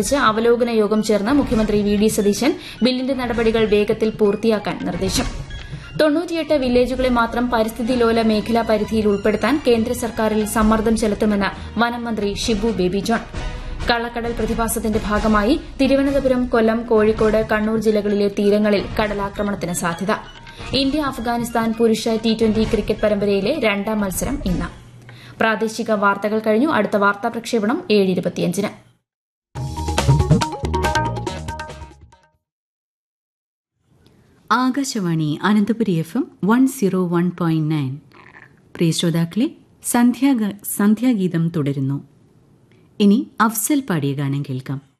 സംബന്ധിച്ച് അവലോകന യോഗം ചേർന്ന് മുഖ്യമന്ത്രി വി ഡി സതീശൻ ബില്ലിന്റെ നടപടികൾ വേഗത്തിൽ പൂർത്തിയാക്കാൻ നിർദ്ദേശം തൊണ്ണൂറ്റിയെട്ട് വില്ലേജുകളെ മാത്രം പരിസ്ഥിതി ലോല മേഖലാ പരിധിയിൽ ഉൾപ്പെടുത്താൻ കേന്ദ്ര സർക്കാരിൽ സമ്മർദ്ദം ചെലുത്തുമെന്ന് വനം മന്ത്രി ഷിബു ബേബി ജോൺ കള്ളക്കടൽ പ്രതിഭാസത്തിന്റെ ഭാഗമായി തിരുവനന്തപുരം കൊല്ലം കോഴിക്കോട് കണ്ണൂർ ജില്ലകളിലെ തീരങ്ങളിൽ കടലാക്രമണത്തിന് സാധ്യത ഇന്ത്യ അഫ്ഗാനിസ്ഥാൻ പുരുഷ ടി ട്വന്റി ക്രിക്കറ്റ് പരമ്പരയിലെ രണ്ടാം മത്സരം ഇന്ന് പ്രാദേശിക വാർത്തകൾ കഴിഞ്ഞു അടുത്ത വാർത്താ പ്രക്ഷേപണം ഏഴ് ഇരുപത്തിയഞ്ചിന് Akashvani Ananthapuri F M one zero one point nine പ്രിയ ശ്രോതാക്കളെ സന്ധ്യാഗ സന്ധ്യാഗീതം തുടരുന്നു ഇനി അഫ്സൽ പാടിയ ഗാനം കേൾക്കാം